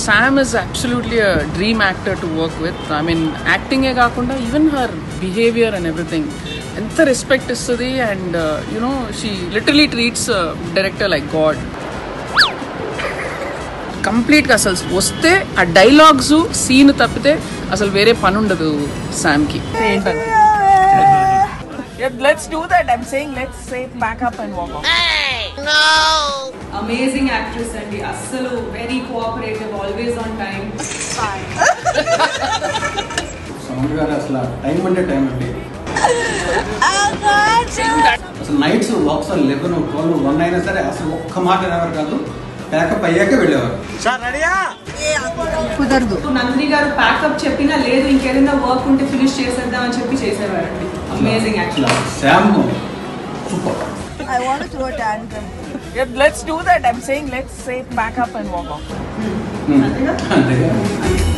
Sam is absolutely a dream actor to work with I mean యాక్టింగే కాకుండా even her behaviour and everything ఎంత respect ఇస్తుంది and you know she literally treats director like god కంప్లీట్గా అసలు వస్తే ఆ dialogues scene తప్పితే అసలు వేరే పని ఉండదు శామ్కి let's do that I'm saying let's say pack up and walk amazing actress అండి అస్సలు very cooperative always on time sound గారు అసలు టైం అంటే టైం అండి అసలు నైట్స్ ఒకసారి లెవెన్ ట్వెల్వ్ వన్ అయినా సరే అసలు ఒక్క మాట అనేవారు కాదు ప్యాకప్ అయ్యాక వెళ్ళేవారు నందిని గారు ప్యాకప్ చెప్పినా లేదు ఇంకేదైనా వర్క్ ఉంటే ఫినిష్ చేసేద్దాం అని చెప్పి చేసేవారండి అమేజింగ్ యాక్టర్ అసలు Sam super I want to throw a tantrum. Let's do that I'm saying let's say pack up and walk అంతేగా